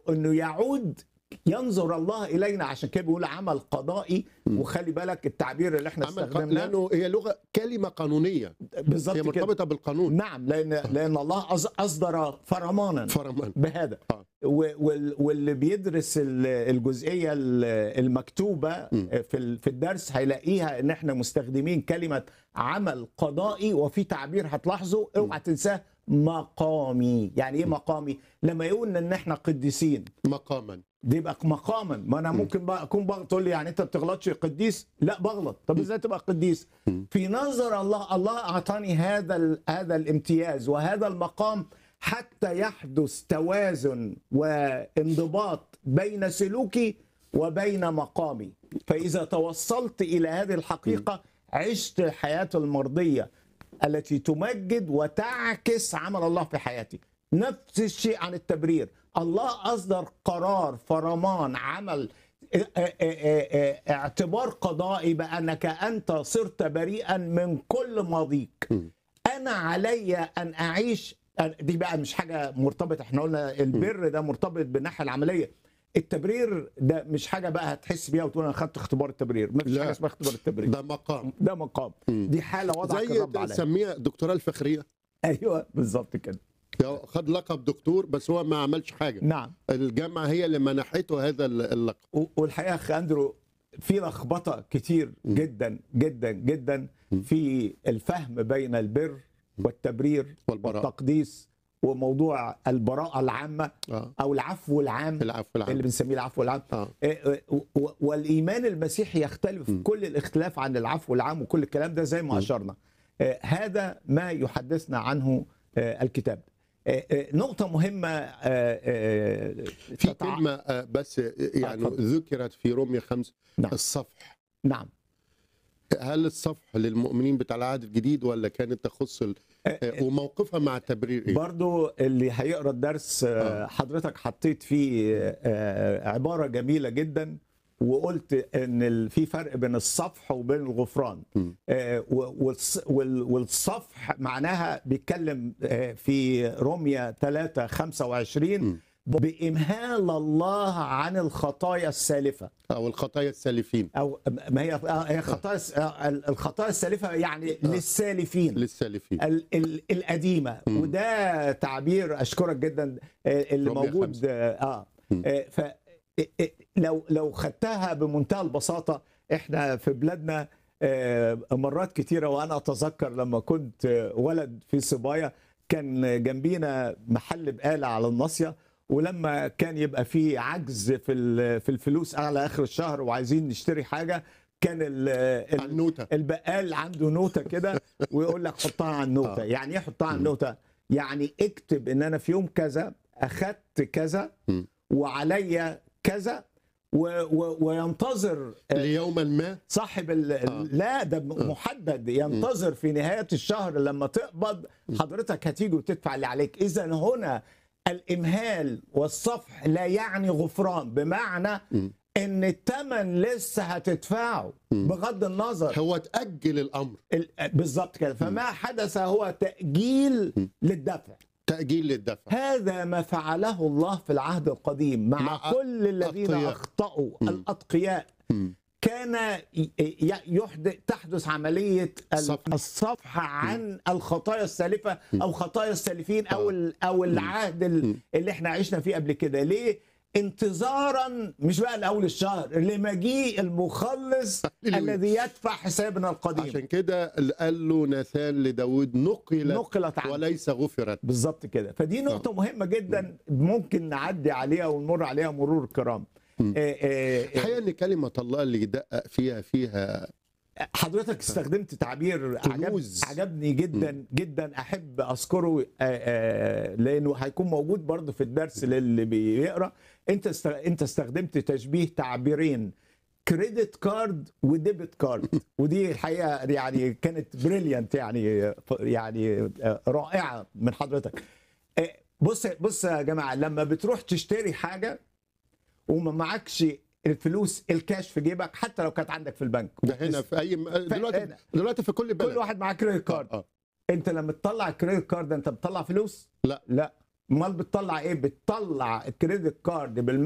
انه يعود ينظر الله الينا عشان كده بيقول عمل قضائي وخلي بالك التعبير اللي احنا عمل ق- استخدمناه لانه هي لغه كلمه قانونيه بالظبط هي كده مرتبطه بالقانون نعم لان لان الله أص- اصدر فرمانا فرمان بهذا آه. و- وال- واللي بيدرس ال- الجزئيه ال- المكتوبه في ال- في الدرس هيلاقيها ان احنا مستخدمين كلمه عمل قضائي وفي تعبير هتلاحظه اوعى تنساه مقامي يعني ايه مقامي لما يقول ان احنا قديسين مقاما دي يبقى مقاما ما انا ممكن بقى اكون بغلط تقول لي يعني انت بتغلطش قديس لا بغلط طب ازاي تبقى قديس في نظر الله الله اعطاني هذا ال- هذا الامتياز وهذا المقام حتى يحدث توازن وانضباط بين سلوكي وبين مقامي فاذا توصلت الى هذه الحقيقه عشت الحياه المرضيه التي تمجد وتعكس عمل الله في حياتي نفس الشيء عن التبرير الله أصدر قرار فرمان عمل ا- ا- ا- ا- اعتبار قضائي بأنك أنت صرت بريئا من كل ماضيك أنا علي أن أعيش دي بقى مش حاجة مرتبطة احنا قلنا البر ده مرتبط بالناحية العملية التبرير ده مش حاجة بقى هتحس بيها وتقول أنا خدت اختبار التبرير ما فيش لا. حاجة اسمها اختبار التبرير ده مقام ده مقام دي حالة وضعك زي الرب عليها تسميها الدكتوراه الفخريه ايوه بالظبط كده هو خد لقب دكتور بس هو ما عملش حاجه نعم الجامعه هي اللي منحته هذا اللقب و- والحقيقه اخ اندرو في لخبطه كتير جدا جدا جدا في الفهم بين البر والتبرير والبراءة. والتقديس وموضوع البراءه العامه اه او العفو العام العفو اللي العام بنسميه العفو العام اه إيه، و- و- والايمان المسيحي يختلف كل الاختلاف عن العفو العام وكل الكلام ده زي ما اشرنا آه، هذا ما يحدثنا عنه آه، الكتاب آه، آه، نقطة مهمة آه، آه، في تتع- كلمه آه، بس يعني اتفضل. ذكرت في رومية خمسة نعم. الصفح نعم هل الصفح للمؤمنين بتاع العهد الجديد ولا كانت تخص ال... آه، وموقفها مع التبرير ايه؟ برضو اللي هيقرا الدرس آه، آه. حضرتك حطيت فيه آه، عبارة جميلة جدا وقلت ان ال- في فرق بين الصفح وبين الغفران م. آه، و- والص- وال- والصفح معناها بيتكلم آه، في روميا 3 25 م. بإمهال الله عن الخطايا السالفة او الخطايا السالفين أو ما هي آه، هي خطايا آه، الخطايا السالفة يعني للسالفين للسالفين ال ال القديمه مم. وده تعبير اشكرك جدا آه، اللي رمية موجود خمسة. اه, آه. مم. آه ف آه، آه، لو لو خدتها بمنتهى البساطه احنا في بلادنا آه، مرات كتيره وانا اتذكر لما كنت آه، ولد في صبايا كان جنبينا محل بقاله على الناصيه ولما كان يبقى في عجز في ال- في الفلوس على اخر الشهر وعايزين نشتري حاجه كان ال ال النوتة البقال عنده نوته كده ويقول لك حطها على النوته آه. يعني ايه حطها على النوته يعني اكتب ان انا في يوم كذا اخدت كذا مم. وعليا كذا و و وينتظر آه، ليوما ما صاحب ال... آه. لا ده محدد ينتظر في نهايه الشهر لما تقبض حضرتك هتيجي وتدفع اللي عليك اذا هنا الامهال والصفح لا يعني غفران بمعنى مم. ان الثمن لسه هتدفعه بغض النظر هو تأجل الأمر ال- بالظبط كده فما حدث هو تاجيل للدفع تأجيل للدفع هذا ما فعله الله في العهد القديم مع, مع كل الذين أتقياء. اخطاوا مم. الاتقياء مم. كان ي- ي- يحدث تحدث عمليه ال- صفح. الصفحه عن الخطايا السالفه او خطايا السالفين او ال- او العهد ال- اللي احنا عشنا فيه قبل كده ليه انتظارا مش بقى لاول الشهر لمجيء المخلص هللويا. الذي يدفع حسابنا القديم عشان كده قال له ناثان لداود نقلت نقلت عنه وليس غفرت بالظبط كده فدي نقطة مهمة جدا ممكن نعدي عليها ونمر عليها مرور الكرام آه، آه، آه، الحقيقة ان كلمة الله اللي يدقق فيها فيها حضرتك استخدمت تعبير عجب كنوز. عجبني جدا جدا احب اذكره آه، آه، لانه هيكون موجود برضه في الدرس للي بيقرا انت است- انت استخدمت تشبيه تعبيرين كريدت كارد وديبت كارد ودي الحقيقه يعني كانت بريليانت يعني يعني آه، رائعه من حضرتك آه، بص بص يا جماعه لما بتروح تشتري حاجه وما معكش الفلوس الكاش في جيبك حتى لو كانت عندك في البنك ده هنا في اي دلوقتي هنا. دلوقتي في كل بلد كل واحد معاه كريدت كارد آه. انت لما تطلع الكريدت كارد انت بتطلع فلوس لا. لا امال بتطلع ايه بتطلع الكريدت كارد